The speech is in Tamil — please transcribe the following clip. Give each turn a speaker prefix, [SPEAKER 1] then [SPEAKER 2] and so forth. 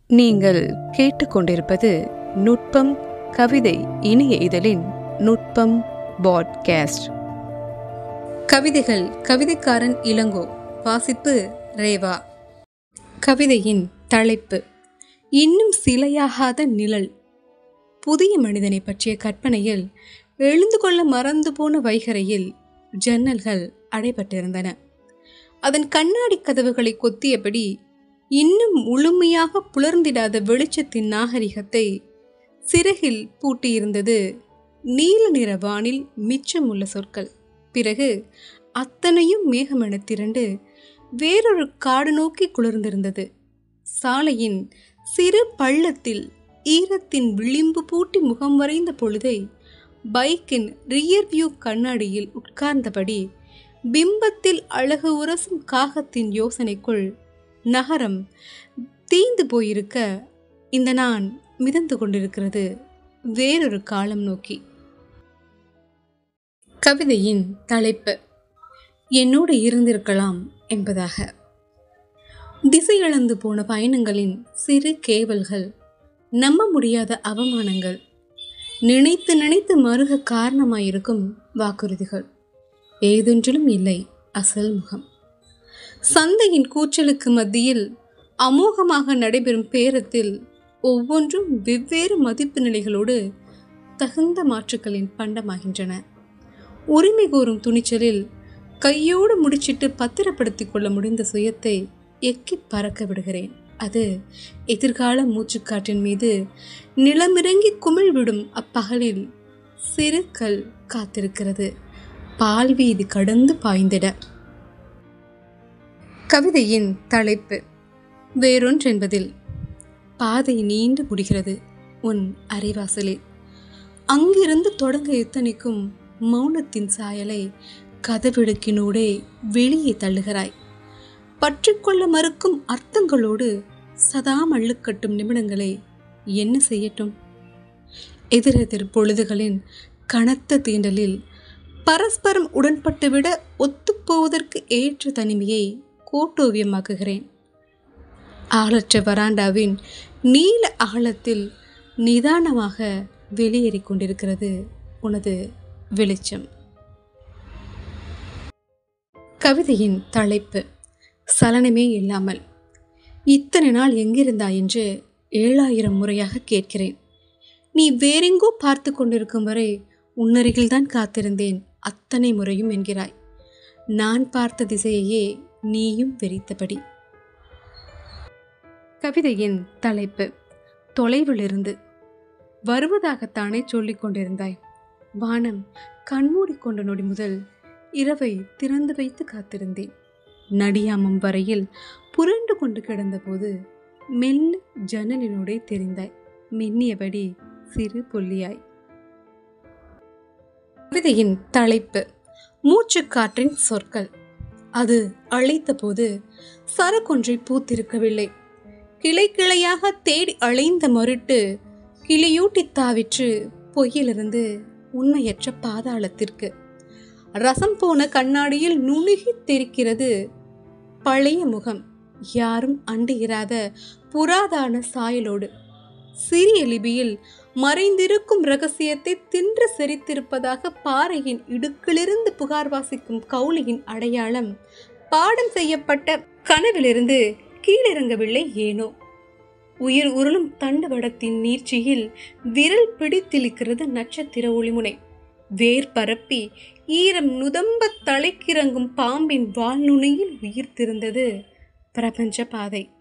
[SPEAKER 1] நீங்கள் கேட்டுக்கொண்டிருப்பது நுட்பம் கவிதை இணைய இதழின் நுட்பம் பாட்காஸ்ட் கவிதைகள் கவிதைக்காரன் இளங்கோ வாசிப்பு ரேவா கவிதையின் தலைப்பு இன்னும் சிலையாகாத நிழல் புதிய மனிதனை பற்றிய கற்பனையில் எழுந்து கொள்ள மறந்து போன வைகரையில் ஜன்னல்கள் அடைபட்டிருந்தன அதன் கண்ணாடி கதவுகளை கொத்தியபடி இன்னும் முழுமையாக புலர்ந்திடாத வெளிச்சத்தின் நாகரிகத்தை சிறகில் பூட்டியிருந்தது நீல நிற வானில் மிச்சமுள்ள சொற்கள் பிறகு அத்தனையும் மேகமென திரண்டு வேறொரு காடு நோக்கி குளிர்ந்திருந்தது சாலையின் சிறு பள்ளத்தில் ஈரத்தின் விளிம்பு பூட்டி முகம் வரைந்த பொழுதை பைக்கின் ரியர் வியூ கண்ணாடியில் உட்கார்ந்தபடி பிம்பத்தில் அழகு உரசும் காகத்தின் யோசனைக்குள் நகரம் தீந்து போயிருக்க இந்த நான் மிதந்து கொண்டிருக்கிறது வேறொரு காலம் நோக்கி கவிதையின் தலைப்பு என்னோடு இருந்திருக்கலாம் என்பதாக திசையிழந்து போன பயணங்களின் சிறு கேவல்கள் நம்ப முடியாத அவமானங்கள் நினைத்து நினைத்து மருக காரணமாயிருக்கும் வாக்குறுதிகள் ஏதொன்றிலும் இல்லை அசல் முகம் சந்தையின் கூச்சலுக்கு மத்தியில் அமோகமாக நடைபெறும் பேரத்தில் ஒவ்வொன்றும் வெவ்வேறு மதிப்பு நிலைகளோடு தகுந்த மாற்றுக்களின் பண்டமாகின்றன உரிமை கோரும் துணிச்சலில் கையோடு முடிச்சிட்டு பத்திரப்படுத்திக் கொள்ள முடிந்த சுயத்தை எக்கி பறக்க விடுகிறேன் அது எதிர்கால மூச்சுக்காற்றின் மீது நிலமிறங்கி குமிழ் விடும் அப்பகலில் சிறு கல் காத்திருக்கிறது பால்வீதி கடந்து பாய்ந்திட கவிதையின் தலைப்பு வேறொன்றென்பதில் பாதை நீண்டு முடிகிறது உன் அரைவாசலில் அங்கிருந்து தொடங்க எத்தனைக்கும் மௌனத்தின் சாயலை கதவிடுக்கினூடே வெளியே தள்ளுகிறாய் பற்றிக்கொள்ள மறுக்கும் அர்த்தங்களோடு சதா மள்ளுக்கட்டும் நிமிடங்களை என்ன செய்யட்டும் எதிரெதிர் பொழுதுகளின் கனத்த தீண்டலில் பரஸ்பரம் உடன்பட்டுவிட ஒத்துப்போவதற்கு ஏற்ற தனிமையை கோட்டோவியமாக்குகிறேன் ஆளற்ற வராண்டாவின் நீல அகலத்தில் நிதானமாக வெளியேறிக் கொண்டிருக்கிறது உனது வெளிச்சம் கவிதையின் தலைப்பு சலனமே இல்லாமல் இத்தனை நாள் எங்கிருந்தாய் என்று ஏழாயிரம் முறையாக கேட்கிறேன் நீ வேறெங்கோ பார்த்து கொண்டிருக்கும் வரை உன்னருகில்தான் காத்திருந்தேன் அத்தனை முறையும் என்கிறாய் நான் பார்த்த திசையையே நீயும் வெறித்தபடி கவிதையின் தலைப்பு தொலைவிலிருந்து வருவதாகத்தானே சொல்லிக் கொண்டிருந்தாய் வானம் கண்மூடிக்கொண்ட நொடி முதல் இரவை திறந்து வைத்து காத்திருந்தேன் நடியாமம் வரையில் புரண்டு கொண்டு கிடந்தபோது மெல்ல ஜன்னலினோடே தெரிந்தாய் மென்னியபடி சிறு புள்ளியாய் கவிதையின் தலைப்பு மூச்சுக்காற்றின் சொற்கள் அது அழைத்தபோது சரக்கொன்றை பூத்திருக்கவில்லை கிளை கிளையாக தேடி அலைந்த மருட்டு கிளியூட்டி தாவிற்று பொய்யிலிருந்து உண்மையற்ற பாதாளத்திற்கு ரசம் போன கண்ணாடியில் நுணுகி தெரிக்கிறது பழைய முகம் யாரும் அண்டுகிறாத புராதான சாயலோடு சிறிய லிபியில் மறைந்திருக்கும் ரகசியத்தை தின்று செறித்திருப்பதாக பாறையின் இடுக்கிலிருந்து புகார் வாசிக்கும் கவுளியின் அடையாளம் பாடம் செய்யப்பட்ட கனவிலிருந்து கீழிறங்கவில்லை ஏனோ உயிர் உருளும் தண்டுவடத்தின் நீர்ச்சியில் விரல் பிடித்திருக்கிறது நட்சத்திர ஒளிமுனை வேர் பரப்பி ஈரம் நுதம்ப தலைக்கிறங்கும் பாம்பின் வாழ்நுனையில் உயிர்த்திருந்தது பிரபஞ்ச பாதை